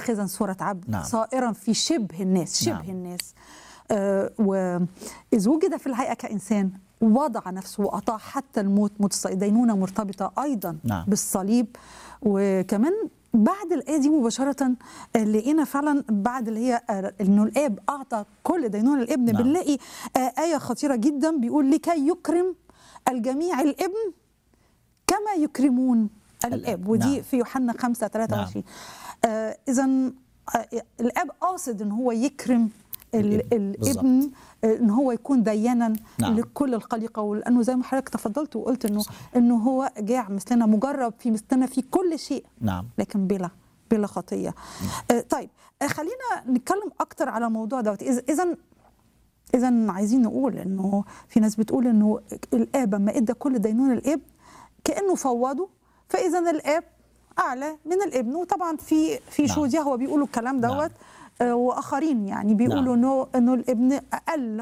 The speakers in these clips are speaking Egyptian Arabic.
آخذا صورة عبد نعم. صائرا في شبه الناس شبه نعم. الناس آه وإذ وجد في الهيئة كإنسان وضع نفسه وأطاع حتى الموت موت الصليب دينونة مرتبطة أيضا نعم. بالصليب وكمان بعد الآية دي مباشرة آه، لقينا فعلا بعد اللي هي آه، إنه الآب أعطى كل دينونة الابن نعم. بنلاقي آه، آية خطيرة جدا بيقول لكي يكرم الجميع الابن كما يكرمون الاب الآب، ودي نعم. في يوحنا 5 23 آه اذا آه الاب قاصد ان هو يكرم ال- الابن، الابن آه، ان هو يكون ديانا نعم. لكل الخليقه ولانه زي ما حضرتك تفضلت وقلت انه انه هو جاع مثلنا مجرب في مثلنا في كل شيء نعم لكن بلا بلا خطيه آه طيب آه خلينا نتكلم اكتر على الموضوع دوت اذا اذا عايزين نقول انه في ناس بتقول انه الاب لما ادى كل دينون الاب كانه فوضه فاذا الاب اعلى من الابن وطبعا في في نعم. شهود يهوه بيقولوا الكلام نعم. دوت آه، واخرين يعني بيقولوا نعم. انه انه الابن اقل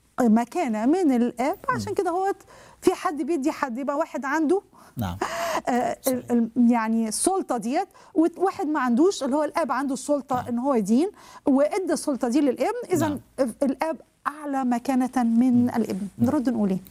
مكانه من الاب عشان كده هو في حد بيدي حد يبقى واحد عنده نعم آه، ال- ال- يعني السلطه ديت وواحد ما عندوش اللي هو الاب عنده السلطه ان هو يدين وادى السلطه دي للابن اذا نعم. الاب اعلى مكانه من الابن نرد نقول ايه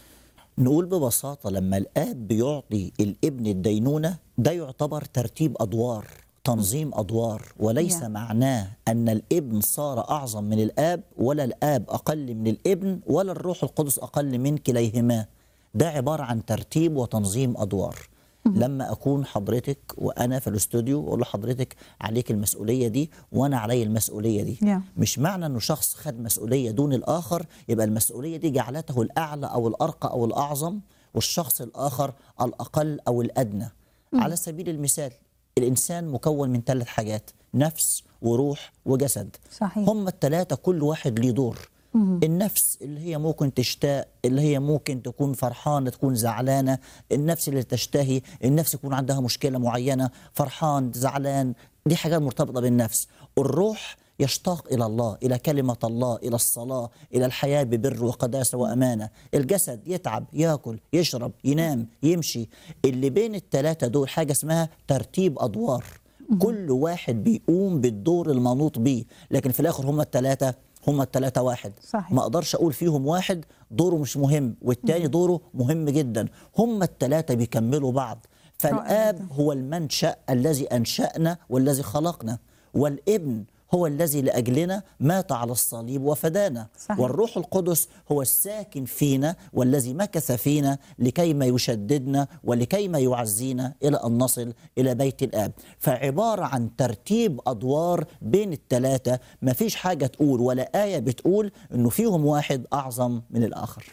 نقول ببساطة لما الآب بيعطي الابن الدينونة ده يعتبر ترتيب أدوار تنظيم أدوار وليس Yeah. معناه أن الابن صار أعظم من الآب ولا الآب أقل من الابن ولا الروح القدس أقل من كليهما ده عبارة عن ترتيب وتنظيم أدوار لما أكون حضرتك وأنا في الاستوديو وأقول لحضرتك عليك المسؤولية دي وأنا علي المسؤولية دي Yeah. مش معنى انه شخص خد مسؤوليه دون الاخر يبقى المسؤوليه دي جعلته الاعلى او الارقى او الاعظم والشخص الاخر الاقل او الادنى على سبيل المثال الانسان مكون من ثلاث حاجات نفس وروح وجسد صحيح. هم الثلاثه كل واحد ليه دور النفس اللي هي ممكن تشتاق اللي هي ممكن تكون فرحانة تكون زعلانة النفس اللي تشتهي النفس يكون عندها مشكلة معينة فرحان زعلان دي حاجات مرتبطة بالنفس الروح يشتاق إلى الله إلى كلمة الله إلى الصلاة إلى الحياة ببر وقداسة وأمانة الجسد يتعب يأكل يشرب ينام يمشي اللي بين الثلاثة دول حاجة اسمها ترتيب أدوار كل واحد بيقوم بالدور المنوط بيه لكن في الآخر هم الثلاثة هم الثلاثة واحد صحيح. ما اقدرش اقول فيهم واحد دوره مش مهم والتاني دوره مهم جدا هم الثلاثة بيكملوا بعض رائع فالآب جداً. هو المنشأ الذي أنشأنا والذي خلقنا والابن هو الذي لأجلنا مات على الصليب وفدانا صحيح. والروح القدس هو الساكن فينا والذي مكث فينا لكيما يشددنا ولكيما يعزينا إلى أن نصل إلى بيت الآب فعبارة عن ترتيب أدوار بين الثلاثة ما فيش حاجة تقول ولا آية بتقول أنه فيهم واحد أعظم من الآخر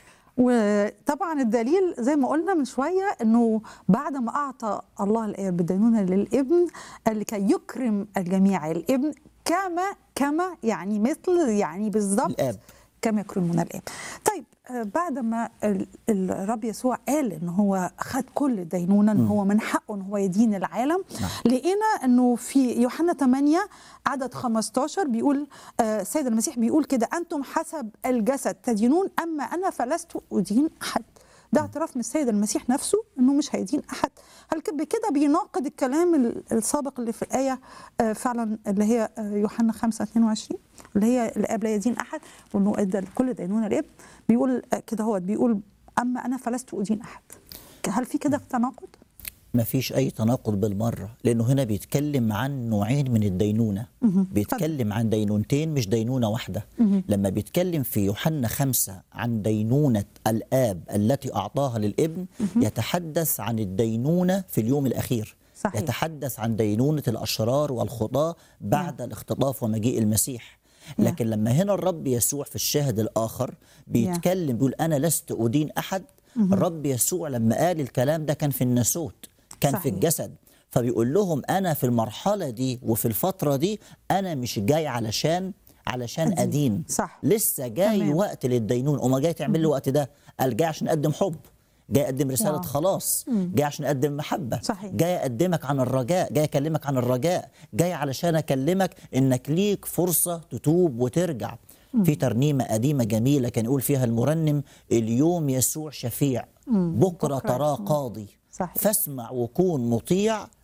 وطبعا الدليل زي ما قلنا من شويه انه بعد ما اعطى الله الاب بالدينونه للابن قال لكي يكرم الجميع الابن كما كما يعني مثل يعني بالظبط الآب. كما يكرمون الاب. طيب آه، بعد ما ال- الرب يسوع قال ان هو خد كل دينونه ان هو من حقه ان هو يدين العالم نعم. لقينا انه في يوحنا 8 عدد 15 بيقول آه، السيد المسيح بيقول كده انتم حسب الجسد تدينون اما انا فلست ادين احد ده اعتراف من السيد المسيح نفسه انه مش هيدين احد هل ك- بكده بيناقض الكلام ال- السابق اللي في الايه آه، فعلا اللي هي آه، يوحنا 5 22 اللي هي الاب لا يدين احد وانه ادى لكل دينونه الاب بيقول آه، كده هو بيقول اما انا فلست ادين احد هل في كده تناقض؟ ما فيش أي تناقض بالمرة لأنه هنا بيتكلم عن نوعين من الدينونة بيتكلم عن دينونتين مش دينونة واحدة لما بيتكلم في يوحنا خمسة عن دينونة الآب التي أعطاها للابن يتحدث عن الدينونة في اليوم الأخير صحيح. يتحدث عن دينونة الأشرار والخطاة بعد الاختطاف ومجيء المسيح لكن لما هنا الرب يسوع في الشاهد الآخر بيتكلم بيقول أنا لست أدين أحد الرب يسوع لما قال الكلام ده كان في الناسوت كان صحيح. في الجسد فبيقول لهم انا في المرحله دي وفي الفتره دي انا مش جاي علشان علشان أدين. ادين صح. لسه جاي تمام. وقت للدينون وما جاي تعمل لي وقت ده قال جاي عشان اقدم حب جاي اقدم رساله واو. خلاص جاي عشان اقدم محبه صحيح. جاي اقدمك عن الرجاء جاي اكلمك عن الرجاء جاي علشان اكلمك انك ليك فرصه تتوب وترجع في ترنيمه قديمه جميله كان يقول فيها المرنم اليوم يسوع شفيع بكره بكرة تراه اسمه. قاضي صحيح. فاسمع وكون مطيع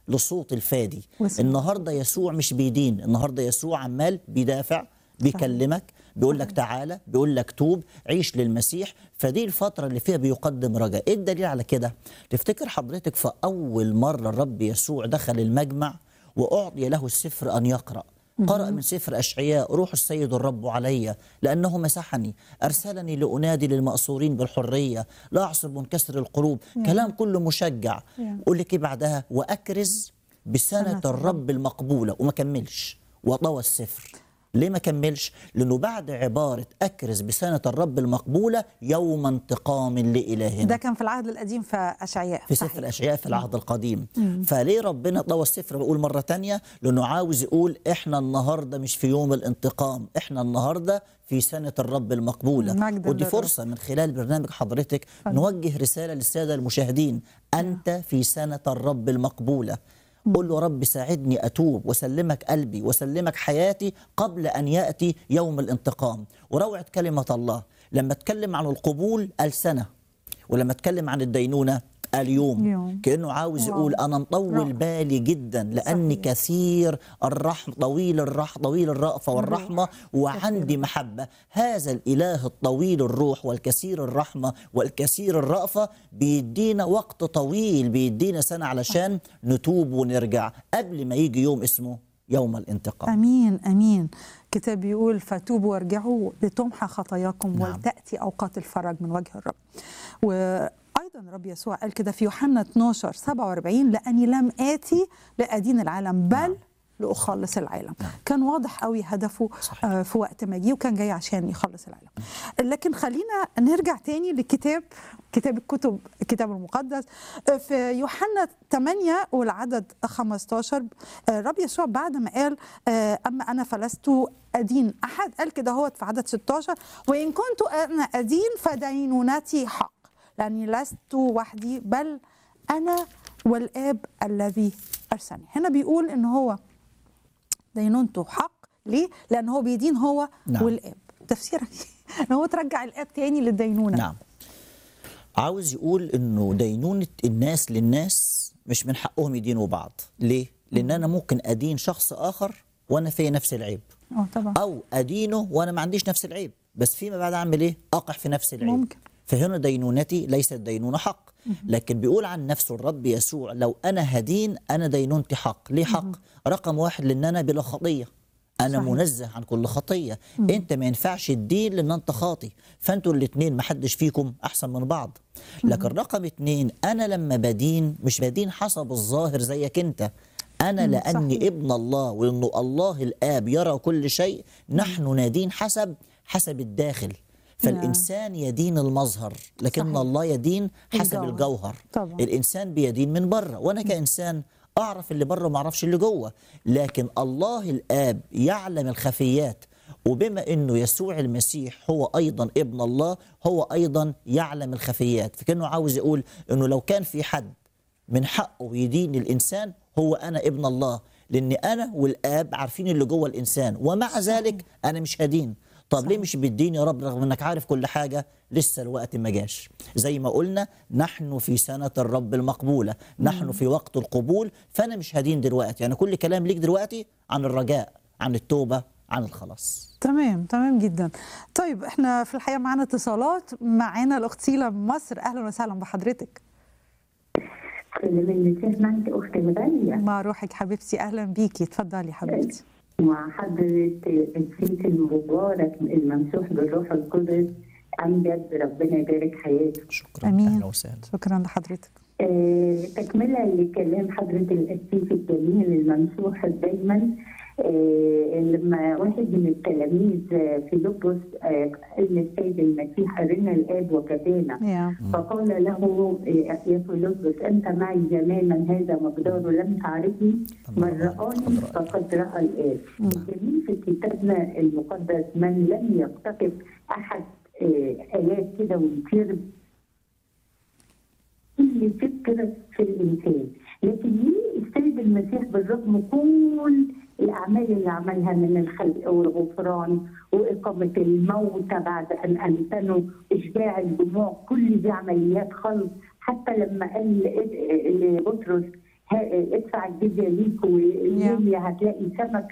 لصوت الفادي وسمع. النهارده يسوع مش بيدين النهارده يسوع عمال بيدافع بيكلمك بيقول لك تعالى بيقول لك توب عيش للمسيح فدي الفترة اللي فيها بيقدم رجاء ايه الدليل على كده تفتكر حضرتك في أول مرة الرب يسوع دخل المجمع وأعطي له السفر أن يقرأ قرأ من سفر أشعياء روح السيد الرب علي لأنه مسحني أرسلني لأنادي للمأسورين بالحرية لا أعصب منكسر القلوب كلام كله مشجع قول لك إيه بعدها وأكرز بسنة سنة الرب المقبولة وما كملش وطوى السفر ليه ما كملش؟ لأنه بعد عبارة أكرز بسنة الرب المقبولة يوم انتقام لإلهنا ده كان في العهد القديم في اشعياء في صحيح. سفر الاشياء في العهد القديم فليه ربنا طوى السفر بقول مره تانية لانه عاوز يقول احنا النهارده مش في يوم الانتقام احنا النهارده في سنه الرب المقبوله مجد ودي للرب. فرصه من خلال برنامج حضرتك نوجه رساله للساده المشاهدين انت في سنه الرب المقبوله قل له رب ساعدني اتوب وسلمك قلبي وسلمك حياتي قبل ان ياتي يوم الانتقام وروعه كلمه الله لما اتكلم عن القبول قال سنه ولما اتكلم عن الدينونه قال يوم يوم. كانه عاوز واو. يقول انا مطول رائع. بالي جدا لاني صحيح. كثير الرحم طويل الرح طويل الرأفه والرحمه وعندي محبه هذا الاله الطويل الروح والكثير الرحمه والكثير الرأفه بيدينا وقت طويل بيدينا سنه علشان نتوب ونرجع قبل ما يجي يوم اسمه يوم الانتقام امين امين كتاب بيقول فتوبوا وارجعوا لتمحى خطاياكم نعم. ولتاتي اوقات الفرج من وجه الرب وايضا الرب يسوع قال كده في يوحنا 12 47 لاني لم اتي لادين العالم بل نعم. لاخلص العالم كان واضح قوي هدفه صحيح. آه، في وقت ما جه وكان جاي عشان يخلص العالم لكن خلينا نرجع تاني لكتاب كتاب الكتب الكتاب المقدس آه، في يوحنا 8 والعدد 15 آه، الرب يسوع بعد ما قال آه، اما انا فلست ادين احد قال كده هو في عدد 16 وان كنت انا ادين فدينونتي حق لاني لست وحدي بل انا والاب الذي ارسلني هنا بيقول ان هو دينونته حق ليه؟ لأن هو بيدين هو نعم. والآب تفسيرك إن هو ترجع الآب تاني للدينونة نعم عاوز يقول انه دينونة الناس للناس مش من حقهم يدينوا بعض ليه؟ لان انا ممكن ادين شخص اخر وانا في نفس العيب اه طبعا او ادينه وانا ما عنديش نفس العيب بس فيما بعد اعمل ايه اقع في نفس العيب ممكن. فهنا دينونتي ليست دينونه حق لكن بيقول عن نفسه الرب يسوع لو انا هدين انا دينونتي حق ليه حق رقم واحد لان انا بلا خطيه انا صحيح. منزه عن كل خطيه انت ما ينفعش تدين لان انت خاطي فانتوا الاثنين ما حدش فيكم احسن من بعض لكن رقم اتنين انا لما بدين مش بدين حسب الظاهر زيك انت انا مم، لاني صحيح. ابن الله وانه الله الاب يرى كل شيء نحن نادين حسب حسب الداخل فالانسان يدين المظهر لكن صحيح. الله يدين حسب الجوهر. الجوهر طبعا. الانسان بيدين من بره وانا كانسان اعرف اللي بره وما اعرفش اللي جوه لكن الله الاب يعلم الخفيات وبما انه يسوع المسيح هو ايضا ابن الله هو ايضا يعلم الخفيات فكانه عاوز يقول انه لو كان في حد من حقه يدين الانسان هو انا ابن الله لان انا والاب عارفين اللي جوه الانسان ومع ذلك انا مش هدين طب ليه مش بتدين يا رب رغم انك عارف كل حاجه لسه الوقت ما جاش زي ما قلنا نحن في سنه الرب المقبوله نحن في وقت القبول فانا مش هدين دلوقتي يعني كل كلام ليك دلوقتي عن الرجاء عن التوبه عن الخلاص تمام تمام جدا طيب احنا في الحقيقة معانا اتصالات معانا الأخت سيلا من مصر أهلا وسهلا بحضرتك سلم المسيح معك أختي الغالية مع روحك حبيبتي أهلا بيكي اتفضلي حبيبتي مع حضرة الزيت المبارك الممسوح بالروح القدس أمجد ربنا يبارك حياته شكرا أمين اهلا وسهلا شكرا لحضرتك آه، تكملة لكلام حضرة القسيس الجميل الممسوح دايما آه، لما واحد من التلاميذ آه، فيلبس آه، قال للسيد المسيح أرنا الآب وكفانا يا فقال له يا فيلبس انت معي زمانا هذا مقداره لم تعرفني من رآني فقد رأى الآب الجميل في كتابنا المقدس من لم يقتطف أحد آه، آيات كده ويطير كل فكرة في الإنسان لكن ليه السيد المسيح بالرغم كل الأعمال اللي عملها من الخلق والغفران وإقامة الموتى بعد أن أنتنوا إشباع الجموع كل دي عمليات خلق حتى لما قال لبطرس ها- ادفع الجزيه ليك وليبيا هتلاقي سمكه